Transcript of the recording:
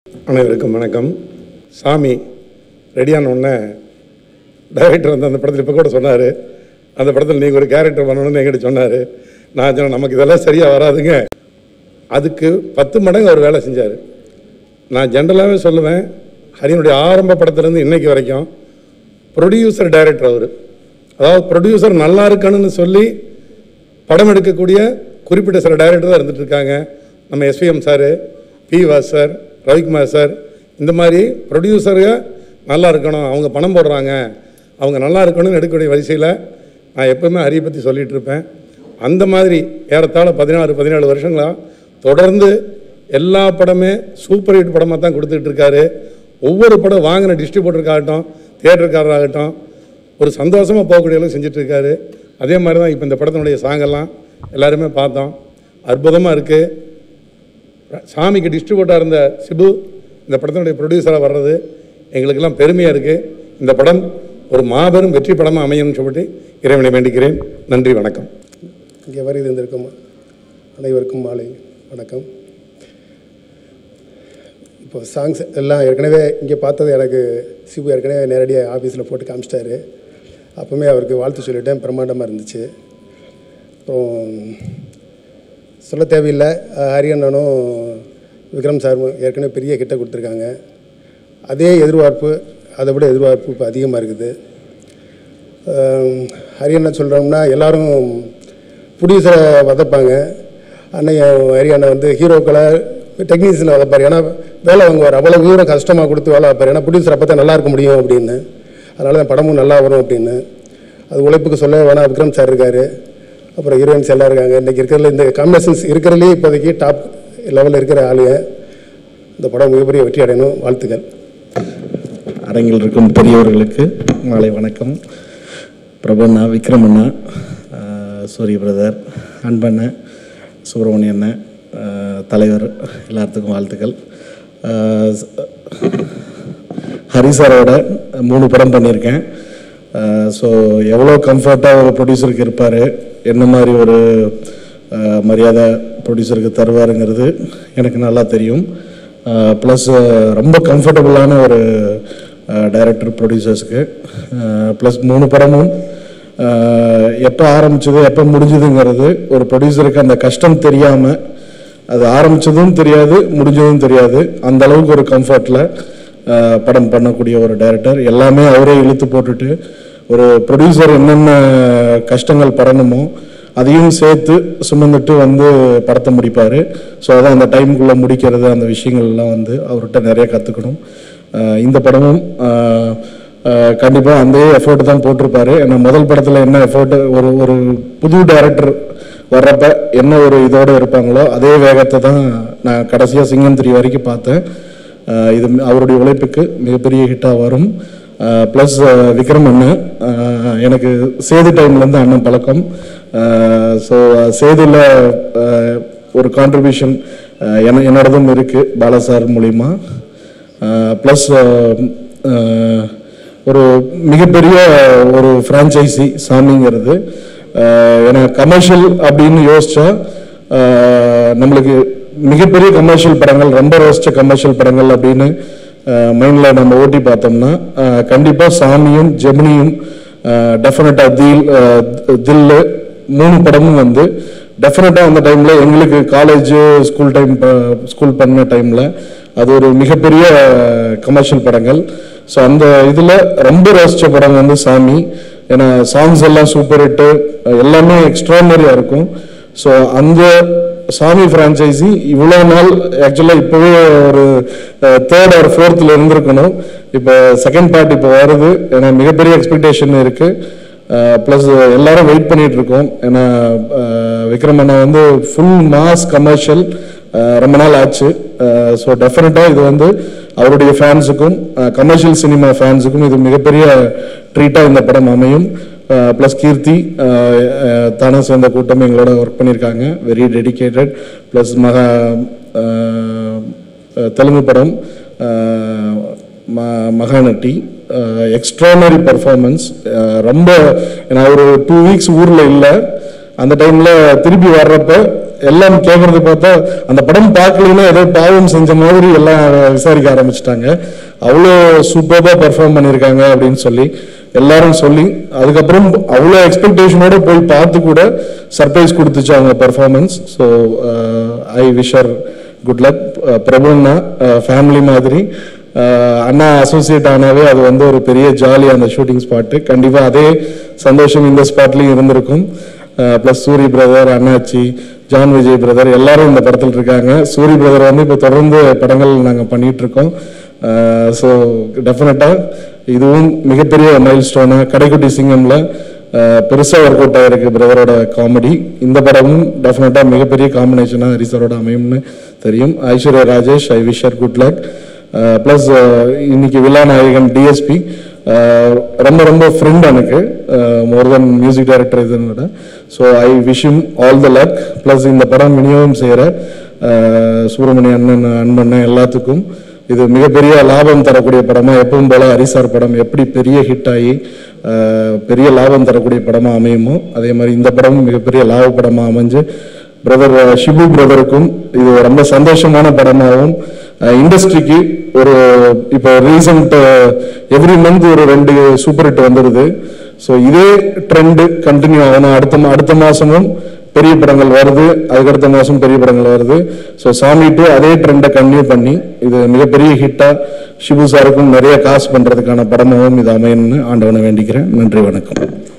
அனைவருக்கும் வணக்கம் சாமி ரெடியான உடனே டைரக்டர் வந்து அந்த படத்தில் இப்போ கூட சொன்னார் அந்த படத்தில் நீங்கள் ஒரு கேரக்டர் பண்ணணும்னு என்கிட்ட சொன்னார் நான் சொன்னேன் நமக்கு இதெல்லாம் சரியாக வராதுங்க அதுக்கு பத்து மடங்கு அவர் வேலை செஞ்சார் நான் ஜென்ரலாகவே சொல்லுவேன் ஹரியனுடைய ஆரம்ப படத்துலேருந்து இன்னைக்கு வரைக்கும் ப்ரொடியூசர் டைரக்டர் அவர் அதாவது ப்ரொடியூசர் நல்லா இருக்கணும்னு சொல்லி படம் எடுக்கக்கூடிய குறிப்பிட்ட சில டைரக்டர் தான் இருந்துட்டு இருக்காங்க நம்ம SVM sir P Vasu sir Ravikumar sir இந்த மாதிரி ப்ரொடியூசருங்க நல்லா இருக்கணும் அவங்க பணம் போடுறாங்க அவங்க நல்லா இருக்கணும்னு எடுக்கக்கூடிய வரிசையில் நான் எப்பவுமே ஹரியை பற்றி சொல்லிட்டு இருப்பேன் அந்த மாதிரி ஏறத்தாழ பதினாறு பதினேழு வருஷங்களா தொடர்ந்து எல்லா படமே சூப்பர் ஹிட் படமாக தான் கொடுத்துட்டு இருக்காரு ஒவ்வொரு படம் வாங்கின டிஸ்ட்ரிபியூட்டருக்காகட்டும் தியேட்டருக்காரராகட்டும் ஒரு சந்தோஷமாக போகக்கூடிய அளவுக்கு செஞ்சுட்டு இருக்காரு அதே மாதிரி தான் இப்போ இந்த படத்தினுடைய சாங்கெல்லாம் எல்லாருமே பார்த்தோம் அற்புதமாக இருக்குது சாமிக்கு டிஸ்ட்ரிபியூட்டாக இருந்த சிபு இந்த படத்தினுடைய ப்ரொடியூசராக வர்றது எங்களுக்கெல்லாம் பெருமையாக இருக்குது இந்த படம் ஒரு மாபெரும் வெற்றி படமாக அமையும்னு சொல்லிட்டு இறைவனை வேண்டிக்கிறேன் நன்றி வணக்கம் இங்கே வருகை தந்திருக்கும் அனைவருக்கும் மாலை வணக்கம் இப்போ சாங்ஸ் எல்லாம் ஏற்கனவே இங்கே பார்த்தது எனக்கு சிபு ஏற்கனவே நேரடியாக ஆஃபீஸில் போட்டு காமிச்சிட்டாரு அப்போவுமே அவருக்கு வாழ்த்து சொல்லிட்டேன் பிரம்மாண்டமாக இருந்துச்சு அப்புறம் சொல்ல தேவையில்லை அஹ் ஹரியண்ணனும் விக்ரம் சாரும் ஏற்கனவே பெரிய கிட்ட கொடுத்துருக்காங்க அதே எதிர்பார்ப்பு அதை விட எதிர்பார்ப்பு இப்போ அதிகமாக இருக்குது அஹ் ஹரியண்ணன் சொல்கிறோம்னா எல்லாரும் ப்ரொடியூசரை வதப்பாங்க அன்னைய ஹரியண்ணன் வந்து ஹீரோக்களை டெக்னீஷியனை வதப்பார் ஏன்னா வேலை வாங்குவார் அவ்வளோ தூரம் கஷ்டமாக கொடுத்து வேலை வைப்பார் ஏன்னா ப்ரொடியூசரை பார்த்தா நல்லா இருக்க முடியும் அப்படின்னு அதனால தான் படமும் நல்லா வரும் அப்படின்னு அது உழைப்புக்கு சொல்ல வேணாம் விக்ரம் சார் இருக்கார் அப்புறம் ஹீரோயின்ஸ் எல்லாம் இருக்காங்க இன்றைக்கி இருக்கிறதுல இந்த காம்பினேஷன்ஸ் இருக்கிறதுலே இப்போதைக்கு டாப் லெவலில் இருக்கிற ஆளுங்க இந்த படம் மிகப்பெரிய வெற்றி அடையணும் வாழ்த்துக்கள் அரங்கில் இருக்கும் பெரியவர்களுக்கு மாலை வணக்கம் பிரபண்ணா விக்ரமண்ணா ஆஹ் சூரிய பிரதர் அன்பண்ணன் சுப்பிரமணிய அண்ணன் ஆஹ் தலைவர் எல்லாத்துக்கும் வாழ்த்துக்கள் ஆஹ் ஸ்- ஹரி சாரோட மூணு படம் பண்ணியிருக்கேன் ஸோ எவ்வளோ கம்ஃபர்ட்டாக ஒரு ப்ரொடியூசருக்கு இருப்பார் என்ன மாதிரி ஒரு ஆஹ் மரியாதை ப்ரொடியூசருக்கு தருவாருங்கிறது எனக்கு நல்லா தெரியும் ப்ளஸ் ரொம்ப கம்ஃபர்டபுளான ஒரு டைரக்டர் ப்ரொடியூசர்ஸ்க்கு ப்ளஸ் மூணு படமும் எப்போ ஆரம்பிச்சது எப்போ முடிஞ்சதுங்கிறது ஒரு ப்ரொடியூசருக்கு அந்த கஷ்டம் தெரியாமல் அது ஆரம்பிச்சதும் தெரியாது முடிஞ்சதும் தெரியாது அந்த அளவுக்கு ஒரு கம்ஃபர்ட்டில் படம் பண்ணக்கூடிய ஒரு டைரக்டர் எல்லாமே அவரே இழுத்து போட்டுட்டு ஒரு ப்ரொடியூசர் என்னென்ன கஷ்டங்கள் படணுமோ அதையும் சேர்த்து சுமந்துட்டு வந்து படத்தை முடிப்பார் ஸோ அதான் அந்த டைமுக்குள்ளே முடிக்கிறது அந்த விஷயங்கள்லாம் வந்து அவர்கிட்ட நிறைய கற்றுக்கணும் இந்த படமும் கண்டிப்பாக அந்த எஃபோர்ட் தான் போட்டிருப்பாரு ஏன்னா முதல் படத்தில் என்ன எஃபோர்ட் ஒரு ஒரு புது டைரக்டர் வர்றப்ப என்ன ஒரு இதோட இருப்பாங்களோ அதே வேகத்தை தான் நான் கடைசியாக சிங்கம் த்ரீ வரைக்கும் பார்த்தேன் ஆஹ் இது அவருடைய உழைப்புக்கு மிகப்பெரிய ஹிட்டாக வரும் ப்ளஸ் விக்ரம் அண்ணன் ஆஹ் எனக்கு சேது டைம்லேருந்து அண்ணன் பழக்கம் ஸோ சேதுல ஆஹ் ஒரு கான்ட்ரிபியூஷன் என்ன என்னோடதும் இருக்குது பாலா சார் மூலிமா ப்ளஸ் ஒரு மிகப்பெரிய ஒரு ஃப்ரான்ச்சைசி சாமிங்கிறது ஆஹ் ஏன்னா கமர்ஷியல் அப்படின்னு யோசிச்சா ஆஹ் நம்மளுக்கு மிகப்பெரிய கமர்ஷியல் படங்கள் ரொம்ப ரோசிச்ச கமர்ஷியல் படங்கள் அப்படின்னு மைண்டில் நம்ம ஓட்டி பார்த்தோம்னா ஆஹ் கண்டிப்பா சாமியும் ஜெமினியும் டெஃபினட்டா தில் ஆஹ் தில்லு மூணு படமும் வந்து டெஃபினட்டாக அந்த டைமில் எங்களுக்கு காலேஜ் ஸ்கூல் டைம் ஸ்கூல் பண்ண டைமில் அது ஒரு மிகப்பெரிய கமர்ஷியல் படங்கள் ஸோ அந்த இதில் ரொம்ப ரசித்த படம் வந்து சாமி ஏன்னா சாங்ஸ் எல்லாம் சூப்பர் ஹிட்டு எல்லாமே எக்ஸ்ட்ரானரியாக இருக்கும் ஸோ அந்த சாமி ஃப்ரான்ச்சைசி இவ்வளோ நாள் ஆக்சுவலாக இப்போவே ஒரு தேர்ட் ஆர் ஃபோர்த்தில் இருந்திருக்கணும் இப்போ செகண்ட் பார்ட் இப்போ வருது ஏன்னா மிகப்பெரிய எக்ஸ்பெக்டேஷன் இருக்குது ப்ளஸ் எல்லாரும் வெயிட் பண்ணிட்டு இருக்கோம் ஏன்னா அஹ், விக்ரம் அண்ணா வந்து ஃபுல் மாஸ் கமர்ஷியல் ரொம்ப நாள் ஆச்சு ஸோ டெஃபினட்டாக இது வந்து அவருடைய ஃபேன்ஸுக்கும் கமர்ஷியல் சினிமா ஃபேன்ஸுக்கும் இது மிகப்பெரிய ட்ரீட்டாக இந்த படம் அமையும் ப்ளஸ் கீர்த்தி அஹ், அஹ், தானே சேர்ந்த கூட்டம் எங்களோட ஒர்க் பண்ணியிருக்காங்க வெரி டெடிகேட்டட் ப்ளஸ் மகா அஹ், அஹ், தெலுங்கு படம் அஹ், ம- மகாநட்டி எக்ஸ்ட்ரானரி பர்ஃபார்மன்ஸ் ரொம்ப நான் ஒரு டூ வீக்ஸ் ஊரில் இல்லை அந்த டைமில் திருப்பி வர்றப்ப எல்லாம் கேட்கறது பார்த்தா அந்த படம் பார்க்கலைன்னா ஏதோ பாவம் செஞ்ச மாதிரி எல்லாம் விசாரிக்க ஆரம்பிச்சிட்டாங்க அவ்வளோ சூப்பராக பெர்ஃபார்ம் பண்ணியிருக்காங்க அப்படின்னு சொல்லி எல்லாரும் சொல்லி அதுக்கப்புறம் அவ்வளோ எக்ஸ்பெக்டேஷனோட போய் பார்த்து கூட சர்ப்ரைஸ் கொடுத்துச்சு அவங்க performance so I wish her good luck பிரபுன்னா ஃபேமிலி மாதிரி அஹ், அண்ணா அசோசியேட் ஆனாவே அது வந்து ஒரு பெரிய ஜாலி அந்த ஷூட்டிங் ஸ்பாட்டு கண்டிப்பாக அதே சந்தோஷம் இந்த ஸ்பாட்லையும் இருந்திருக்கும் ப்ளஸ் சூரி பிரதர் அண்ணாச்சி ஜான் விஜய் பிரதர் எல்லாரும் இந்த படத்தில் இருக்காங்க சூரி பிரதர் வந்து இப்போ தொடர்ந்து படங்கள் நாங்கள் பண்ணிட்டு இருக்கோம் ஸோ டெஃபினட்டாக இதுவும் மிகப்பெரிய மைல் ஸ்டோனாக கடைக்குட்டி சிங்கம்ல பெருசாக ஒர்க் அவுட் ஆகிருக்கு பிரதரோட காமெடி இந்த படமும் டெஃபினட்டாக மிகப்பெரிய காம்பினேஷனாக ஹரிசரோட அமையும்னு தெரியும் Aishwarya Rajesh I wish her good luck plus இன்னைக்கு விழா நாயகன் டிஎஸ்பி ரொம்ப ரொம்ப ஃப்ரெண்ட் எனக்கு மோர் தென் மியூசிக் டைரக்டர் இதுன்னு விட so I wish all the luck plus இந்த படம் விநியோகம் செய்கிற சுப்பிரமணிய அண்ணன் அன்பண்ணன் எல்லாத்துக்கும் இது மிகப்பெரிய லாபம் தரக்கூடிய படமா எப்பவும் போல ஹரிசார் படம் எப்படி பெரிய ஹிட் ஆகி அஹ், பெரிய லாபம் தரக்கூடிய படமா அமையுமோ அதே மாதிரி இந்த படமும் மிகப்பெரிய லாப படமா அமைஞ்சு பிரதர் ஷிபு பிரதருக்கும் இது ரொம்ப சந்தோஷமான படமாகவும் இண்டஸ்ட்ரிக்கு ஒரு இப்போ ரீசன்ட் எவ்ரி மந்த் ஒரு ரெண்டு சூப்பர் ஹிட் வந்துடுது ஸோ இதே ட்ரெண்டு கண்டினியூ ஆகணும் அடுத்த மா- அடுத்த மாசமும் பெரிய படங்கள் வருது அதுக்கடுத்த மாசம் பெரிய படங்கள் வருது ஸோ சாமி டூ அதே ட்ரெண்டை கண்டினியூ பண்ணி இது மிகப்பெரிய ஹிட்டா ஷிபு சாருக்கும் நிறைய காசு பண்றதுக்கான படமாகவும் இது அமையணும்னு ஆண்டவனை வேண்டிக்கிறேன் நன்றி வணக்கம்